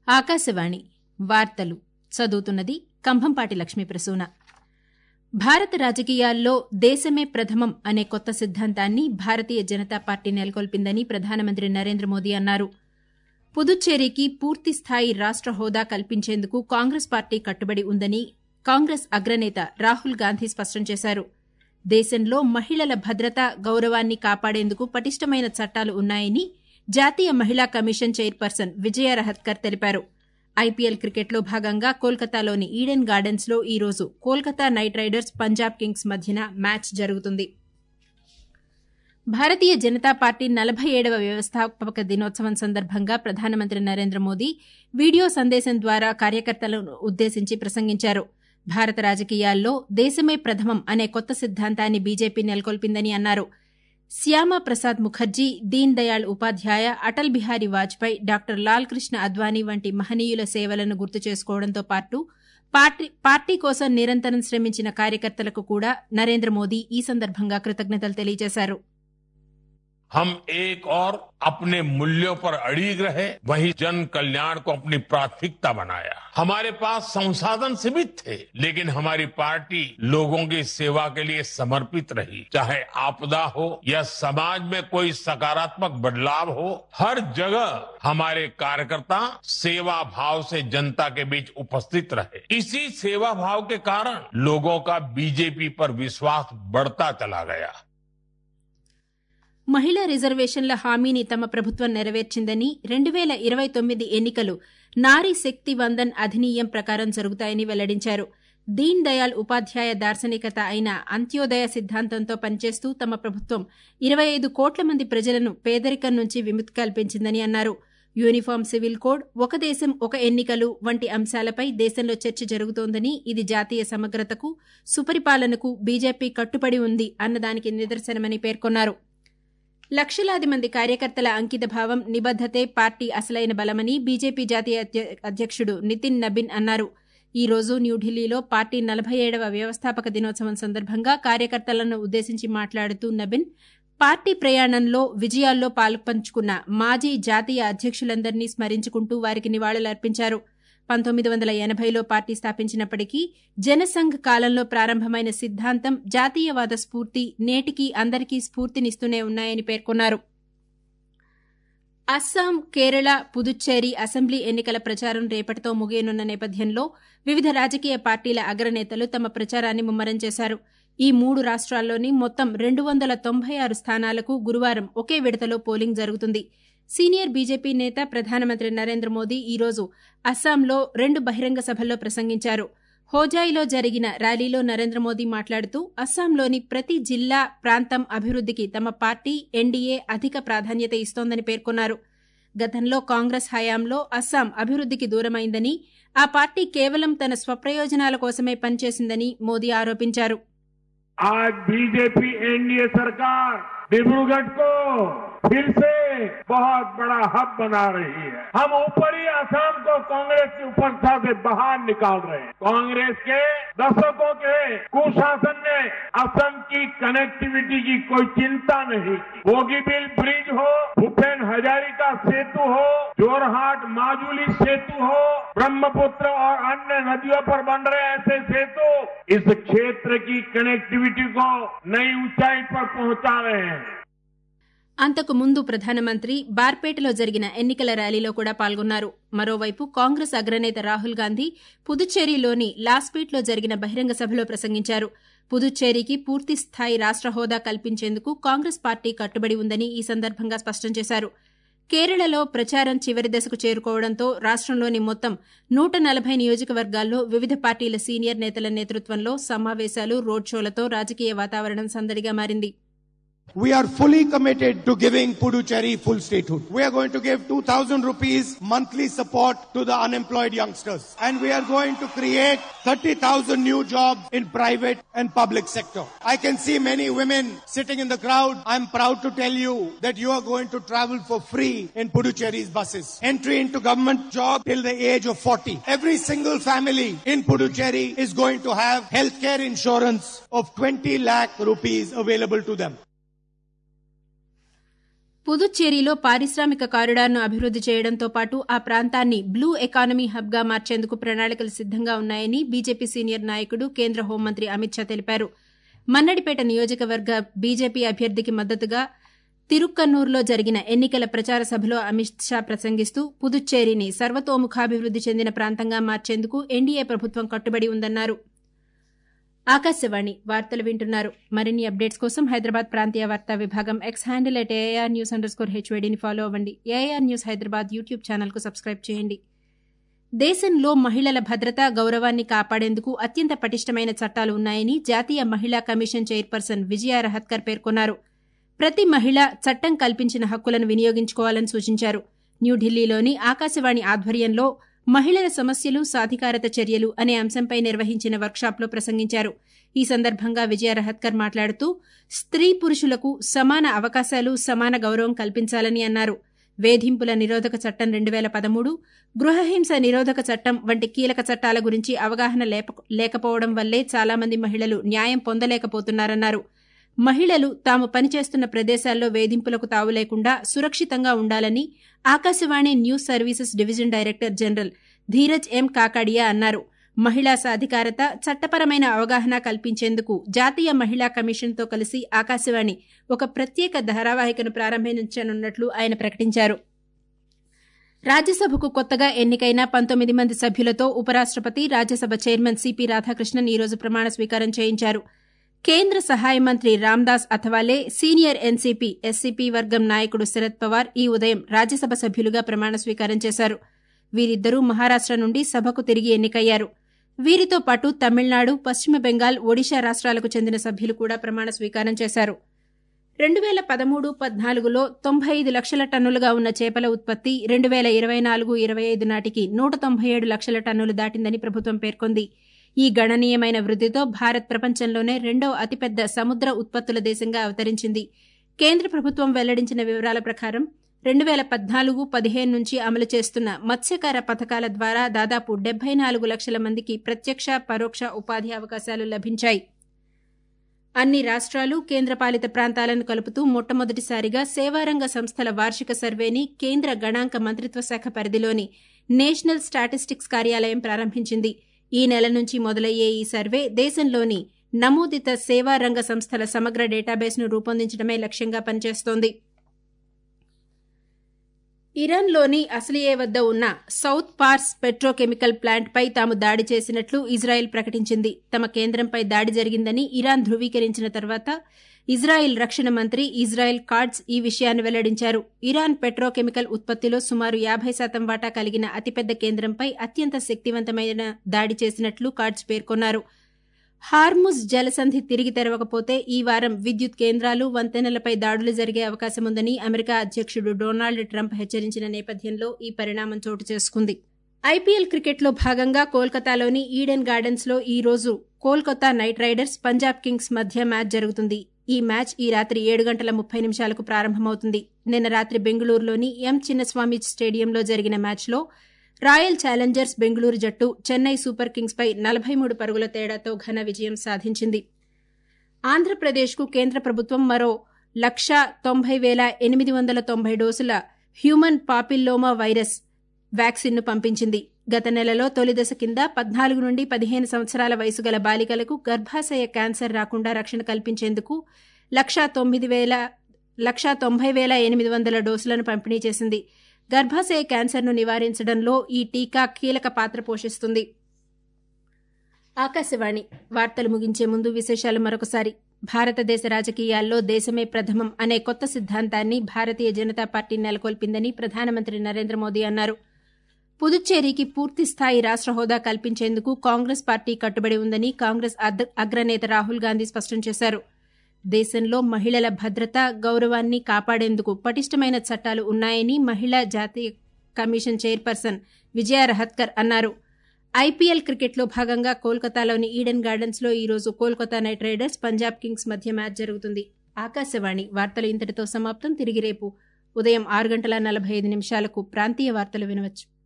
ఆకాశవాణి వార్తలు చదువుతున్నది కంభంపాటి లక్ష్మీ ప్రసూన భారత రాజకీయాల్లో దేశమే ప్రథమం అనే కొత్త సిద్ధాంతాన్ని భారతీయ జనతా పార్టీ నెలకొల్పిందని ప్రధానమంత్రి నరేంద్ర మోదీ అన్నారు పుదుచ్చేరికి పూర్తిస్థాయి రాష్ట హోదా కల్పించేందుకు కాంగ్రెస్ పార్టీ కట్టుబడి ఉందని కాంగ్రెస్ అగ్రనేత రాహుల్ గాంధీ స్పష్టం చేశారు దేశంలో మహిళల భద్రత గౌరవాన్ని కాపాడేందుకు పటిష్టమైన చట్టాలు ఉన్నాయని జాతీయ మహిళా కమిషన్ చైర్పర్సన్ విజయ రహత్కర్ తెలిపారు ఐపీఎల్ క్రికెట్లో భాగంగా కోల్కతాలోని ఈడెన్ గార్డెన్స్ లో ఈ రోజు Kolkata knight riders Punjab kings మధ్యన మ్యాచ్ జరుగుతుంది భారతీయ జనతా పార్టీ నలభై ఏడవ వ్యవస్థాపక దినోత్సవం సందర్భంగా ప్రధానమంత్రి నరేంద్ర మోదీ వీడియో సందేశం ద్వారా కార్యకర్తలను ఉద్దేశించి ప్రసంగించారు భారత రాజకీయాల్లో దేశమే ప్రథమం అనే కొత్త సిద్ధాంతాన్ని బీజేపీ నెలకొల్పిందని అన్నారు శ్యామా ప్రసాద్ ముఖర్జీ దీన్ దయాళ్ ఉపాధ్యాయ అటల్ బిహారీ వాజ్పేయి డాక్టర్ లాల్ కృష్ణ అద్వానీ వంటి మహనీయుల సేవలను గుర్తు చేసుకోవడంతో పాటు పార్టీ కోసం నిరంతరం శ్రమించిన కార్యకర్తలకు కూడా నరేంద్ర మోదీ ఈ సందర్భంగా కృతజ్ఞతలు తెలియజేశారు हम एक और अपने मूल्यों पर अड़ीग रहे वही जन कल्याण को अपनी प्राथमिकता बनाया हमारे पास संसाधन सीमित थे लेकिन हमारी पार्टी लोगों की सेवा के लिए समर्पित रही चाहे आपदा हो या समाज में कोई सकारात्मक बदलाव हो हर जगह हमारे कार्यकर्ता सेवा भाव से जनता के बीच उपस्थित रहे इसी सेवा भाव के कारण लोगों का बीजेपी पर विश्वास बढ़ता चला गया మహిళా రిజర్వేషన్ల హామీని తమ ప్రభుత్వం నెరవేర్చిందని రెండు పేల ఇరవై తొమ్మిది ఎన్నికలు నారీ శక్తి వందన్ అధినియం ప్రకారం జరుగుతాయని వెల్లడించారు దీన్ దయాళ్ ఉపాధ్యాయ దార్శనికత అయిన అంత్యోదయ సిద్ధాంతంతో పనిచేస్తూ తమ ప్రభుత్వం ఇరవై ఐదు కోట్ల మంది ప్రజలను పేదరికం నుంచి విముక్తి కల్పించిందని అన్నారు యూనిఫామ్ సివిల్ కోడ్ ఒక దేశం ఒక ఎన్నికలు వంటి అంశాలపై దేశంలో చర్చ జరుగుతోందని ఇది జాతీయ సమగ్రతకు సుపరిపాలనకు బీజేపీ కట్టుబడి ఉంది అన్నదానికి నిదర్శనమని పేర్కొన్నారు లక్షలాది మంది కార్యకర్తల అంకిత భావం నిబద్దతే పార్టీ అసలైన బలమని బీజేపీ జాతీయ అధ్యక్షుడు నితిన్ నబిన్ అన్నారు ఈ రోజు న్యూఢిల్లీలో పార్టీ నలభై ఏడవ వ్యవస్థాపక దినోత్సవం సందర్భంగా కార్యకర్తలను ఉద్దేశించి మాట్లాడుతూ నబిన్ పార్టీ ప్రయాణంలో విజయాల్లో పాల్పంచుకున్న మాజీ జాతీయ అధ్యక్షులందరినీ స్మరించుకుంటూ వారికి నివాళులర్పించారు పంతొమ్మిది వందల ఎనభైలో పార్టీ స్థాపించినప్పటికీ జనసంఘ్ కాలంలో ప్రారంభమైన సిద్ధాంతం జాతీయవాద స్ఫూర్తి నేటికి అందరికీ స్ఫూర్తినిస్తూనే ఉన్నాయని పేర్కొన్నారు అస్సాం కేరళ పుదుచ్చేరి అసెంబ్లీ ఎన్నికల ప్రచారం రేపటితో ముగియనున్న నేపథ్యంలో వివిధ రాజకీయ పార్టీల అగ్రనేతలు తమ ప్రచారాన్ని ముమ్మరం చేశారు ఈ మూడు రాష్ట్రాల్లోని మొత్తం రెండు వందల తొంభై ఆరు స్థానాలకు గురువారం ఒకే విడతలో పోలింగ్ జరుగుతుంది సీనియర్ బీజేపీ నేత ప్రధానమంత్రి నరేంద్ర మోదీ ఈరోజు అస్సాంలో రెండు బహిరంగ సభల్లో ప్రసంగించారు హోజాయిలో జరిగిన ర్యాలీలో నరేంద్ర మోదీ మాట్లాడుతూ అస్సాంలోని ప్రతి జిల్లా ప్రాంతం అభివృద్దికి తమ పార్టీ ఎన్డీఏ అధిక ప్రాధాన్యత ఇస్తోందని పేర్కొన్నారు గతంలో కాంగ్రెస్ హయాంలో అస్సాం అభివృద్దికి దూరమైందని ఆ పార్టీ కేవలం తన స్వప్రయోజనాల కోసమే పనిచేసిందని మోదీ ఆరోపించారు आज बीजेपी एनडीए सरकार डिब्रूगढ़ को फिर से बहुत बड़ा हब बना रही है हम ऊपरी असम को कांग्रेस की उपस्था से बाहर निकाल रहे हैं कांग्रेस के दशकों के कुशासन ने असम की कनेक्टिविटी की कोई चिंता नहीं की बोगीबिल ब्रिज हो भूपेन हजारिका सेतु हो जोरहाट माजुली सेतु हो ब्रह्मपुत्र और अन्य नदियों पर बन रहे ऐसे सेतु इस क्षेत्र की कनेक्टिविटी को नई ऊंचाई पर पहुंचा रहे हैं అంతకు ముందు ప్రధానమంత్రి బార్పేటలో జరిగిన ఎన్నికల ర్యాలీలో కూడా పాల్గొన్నారు మరోవైపు కాంగ్రెస్ అగ్రనేత రాహుల్ గాంధీ పుదుచ్చేరిలోని లాస్పీట్లో జరిగిన బహిరంగ సభలో ప్రసంగించారు పుదుచ్చేరికి పూర్తి స్థాయి రాష్ట హోదా కల్పించేందుకు కాంగ్రెస్ పార్టీ కట్టుబడి ఉందని ఈ సందర్భంగా స్పష్టం చేశారు కేరళలో ప్రచారం చివరి దశకు చేరుకోవడంతో రాష్టంలోని మొత్తం నూట నలభై నియోజకవర్గాల్లో వివిధ పార్టీల సీనియర్ నేతల నేతృత్వంలో సమావేశాలు రోడ్ షోలతో రాజకీయ వాతావరణం సందడిగా మారింది We are fully committed to giving Puducherry full statehood. We are going to give 2000 rupees monthly support to the unemployed youngsters. And we are going to create 30,000 new jobs in private and public sector. I can see many women sitting in the crowd. I'm proud to tell you that you are going to travel for free in Puducherry's buses. Entry into government job till the age of 40. Every single family in Puducherry is going to have healthcare insurance of 20 lakh rupees available to them. పుదుచ్చేరిలో పారిశ్రామిక కారిడార్ను అభివృద్ది చేయడంతో పాటు ఆ ప్రాంతాన్ని blue economy హబ్గా మార్చేందుకు ప్రణాళికలు సిద్దంగా ఉన్నాయని బీజేపీ సీనియర్ నాయకుడు కేంద్ర హోంమంత్రి అమిత్ షా తెలిపారు మన్నడిపేట నియోజకవర్గ బీజేపీ అభ్యర్థికి మద్దతుగా తిరుక్కన్నూరులో జరిగిన ఎన్నికల ప్రచార సభలో అమిత్ షా ప్రసంగిస్తూ పుదుచ్చేరిని సర్వతోముఖాభివృద్ది చెందిన ప్రాంతంగా మార్చేందుకు ఎన్డీఏ ప్రభుత్వం కట్టుబడి ఉందన్నారు ఆకాశవాణి వార్తలు వింటున్నారు మరిన్ని అప్డేట్స్ కోసం హైదరాబాద్ ప్రాంతీయ వార్తా విభాగం X handle at AIR news under score హెచ్వేడిని ఫాలో అవ్వండి ఏఆర్ న్యూస్ హైదరాబాద్ యూట్యూబ్ ఛానల్కు సబ్స్క్రైబ్ చేయండి దేశంలో మహిళల భద్రత గౌరవాన్ని కాపాడేందుకు అత్యంత పటిష్టమైన చట్టాలు ఉన్నాయని జాతీయ మహిళా కమిషన్ చైర్పర్సన్ విజయ రహత్కర్ పేర్కొన్నారు ప్రతి మహిళ చట్టం కల్పించిన హక్కులను వినియోగించుకోవాలని సూచించారు న్యూఢిల్లీలోని ఆకాశవాణి ఆధ్వర్యంలో మహిళల సమస్యలు సాధికారత చర్యలు అనే అంశంపై నిర్వహించిన వర్క్షాప్లో ప్రసంగించారు ఈ సందర్భంగా విజయ రహత్కర్ మాట్లాడుతూ స్త్రీ పురుషులకు సమాన అవకాశాలు సమాన గౌరవం కల్పించాలని అన్నారు వేధింపుల నిరోధక చట్టం రెండు వేల పదమూడు గృహహింస నిరోధక చట్టం వంటి కీలక చట్టాల గురించి అవగాహన లేకపోవడం వల్లే చాలామంది మహిళలు న్యాయం పొందలేకపోతున్నారన్నారు మహిళలు తాము పనిచేస్తున్న ప్రదేశాల్లో వేధింపులకు తావు లేకుండా సురక్షితంగా ఉండాలని Akashvani news services division director general Dheeraj M Kakadia అన్నారు మహిళా సాధికారత చట్టపరమైన అవగాహన కల్పించేందుకు జాతీయ మహిళా కమిషన్తో కలిసి ఆకాశవాణి ఒక ప్రత్యేక ధారావాహికను ప్రారంభించనున్నట్లు ఆయన ప్రకటించారు రాజ్యసభకు కొత్తగా ఎన్నికైన పంతొమ్మిది మంది సభ్యులతో ఉపరాష్టపతి రాజ్యసభ చైర్మన్ సిపి రాధాకృష్ణన్ ఈరోజు ప్రమాణ స్వీకారం చేయించారు కేంద్ర సహాయ మంత్రి Ramdas Athawale senior NCP SCP వర్గం నాయకుడు శరద్ పవార్ ఈ ఉదయం రాజ్యసభ సభ్యులుగా ప్రమాణ స్వీకారం చేశారు వీరిద్దరూ మహారాష్ట నుండి సభకు తిరిగి ఎన్నికయ్యారు వీరితో పాటు తమిళనాడు పశ్చిమ బెంగాల్ ఒడిషా రాష్ట్రాలకు చెందిన సభ్యులు కూడా ప్రమాణ స్వీకారం చేశారు రెండు వేల పదమూడు పద్నాలుగులో తొంభై ఐదు లక్షల టన్నులుగా ఉన్న చేపల ఉత్పత్తి రెండు వేల ఇరవై నాలుగు ఇరవై ఐదు నాటికి నూట తొంభై ఏడు లక్షల టన్నులు దాటిందని ప్రభుత్వం పేర్కొంది ఈ గణనీయమైన వృద్దితో భారత్ ప్రపంచంలోనే రెండవ అతిపెద్ద సముద్ర ఉత్పత్తుల దేశంగా అవతరించింది కేంద్ర ప్రభుత్వం వెల్లడించిన వివరాల ప్రకారం రెండు వేల పద్నాలుగు పదిహేను నుంచి అమలు చేస్తున్న మత్స్యకార పథకాల ద్వారా దాదాపు డెబ్బై నాలుగు లక్షల మందికి ప్రత్యక్ష పరోక్ష ఉపాధి అవకాశాలు లభించాయి అన్ని రాష్ట్రాలు కేంద్రపాలిత ప్రాంతాలను కలుపుతూ మొట్టమొదటిసారిగా సేవారంగ సంస్థల వార్షిక సర్వేని కేంద్ర గణాంక మంత్రిత్వ శాఖ పరిధిలోని నేషనల్ స్టాటిస్టిక్స్ కార్యాలయం ప్రారంభించింది ఈ నెల నుంచి మొదలయ్యే ఈ సర్వే దేశంలోని నమోదిత సేవారంగ సంస్థల సమగ్ర డేటాబేస్ను రూపొందించడమే లక్ష్యంగా పనిచేస్తోంది ఇరాన్లోని అసలియే వద్ద ఉన్న సౌత్ పార్స్ పెట్రోకెమికల్ ప్లాంట్పై తాము దాడి చేసినట్లు ఇజ్రాయెల్ ప్రకటించింది తమ కేంద్రంపై దాడి జరిగిందని ఇరాన్ ధృవీకరించిన తర్వాత ఇజ్రాయెల్ రక్షణ మంత్రి ఇజ్రాయెల్ కార్డ్స్ ఈ విషయాన్ని వెల్లడించారు ఇరాన్ పెట్రోకెమికల్ ఉత్పత్తిలో సుమారు యాభై శాతం వాటా కలిగిన అతిపెద్ద కేంద్రంపై అత్యంత శక్తివంతమైన దాడి చేసినట్లు కార్డ్స్ పేర్కొన్నారు హార్ముజ్ జలసంధి తిరిగి తెరవకపోతే ఈ వారం విద్యుత్ కేంద్రాలు వంతెనలపై దాడులు జరిగే అవకాశముందని అమెరికా అధ్యక్షుడు డొనాల్డ్ ట్రంప్ హెచ్చరించిన నేపథ్యంలో ఈ పరిణామం చోటు చేసుకుంది ఐపీఎల్ క్రికెట్లో భాగంగా కోల్కతాలోని ఈడెన్ గార్డెన్స్ లో ఈ రోజు Kolkata knight riders Punjab kings మధ్య మ్యాచ్ జరుగుతుంది ఈ మ్యాచ్ ఈ రాత్రి ఏడు గంటల ముప్పై నిమిషాలకు ప్రారంభమవుతుంది నిన్న రాత్రి బెంగళూరులోని ఎం చిన్నస్వామి స్టేడియంలో జరిగిన మ్యాచ్లో రాయల్ ఛాలెంజర్స్ బెంగళూరు జట్టు చెన్నై సూపర్ కింగ్స్ పై నలభై మూడు పరుగుల తేడాతో ఘన విజయం సాధించింది ఆంధ్రప్రదేశ్కు కేంద్ర ప్రభుత్వం మరో లక్ష తొంభై వేల ఎనిమిది వందల తొంభై డోసుల హ్యూమన్ పాపిల్లోమా వైరస్ వ్యాక్సిన్ను పంపించింది గత నెలలో తొలి దశ కింద పద్నాలుగు నుండి పదిహేను సంవత్సరాల వయసు గల బాలికలకు గర్భాశయ క్యాన్సర్ రాకుండా రక్షణ కల్పించేందుకు లక్షా తొమ్మిది వేల లక్షా తొంభై వేల ఎనిమిది వందల డోసులను పంపిణీ చేసింది గర్భాశయ క్యాన్సర్ను నివారించడంలో ఈ టీకా కీలక పాత్ర పోషిస్తుంది ఆకాశవాణి వార్తలు ముగించే ముందు విశేషాలు మరొకసారి భారతదేశ రాజకీయాల్లో దేశమే ప్రథమం అనే కొత్త సిద్ధాంతాన్ని భారతీయ జనతా పార్టీ నెలకొల్పిందని ప్రధానమంత్రి నరేంద్ర మోదీ అన్నారు పుదుచ్చేరికి పూర్తి స్థాయి రాష్ట్ర హోదా కల్పించేందుకు కాంగ్రెస్ పార్టీ కట్టుబడి ఉందని కాంగ్రెస్ అగ్రనేత రాహుల్ గాంధీ స్పష్టం చేశారు దేశంలో మహిళల భద్రత గౌరవాన్ని కాపాడేందుకు పటిష్టమైన చట్టాలు ఉన్నాయని మహిళా జాతీయ కమిషన్ చైర్పర్సన్ విజయ రహత్కర్ అన్నారు ఐపీఎల్ క్రికెట్లో భాగంగా కోల్కతాలోని ఈడెన్ గార్డెన్స్ లో ఈరోజు Kolkata knight riders Punjab kings మధ్య మ్యాచ్ జరుగుతుంది ఆకాశవాణి వార్తలు ఇంతటితో సమాప్తం తిరిగి రేపు ఉదయం ఆరు గంటల నలభై ఐదు నిమిషాలకు ప్రాంతీయ వార్తలు వినవచ్చు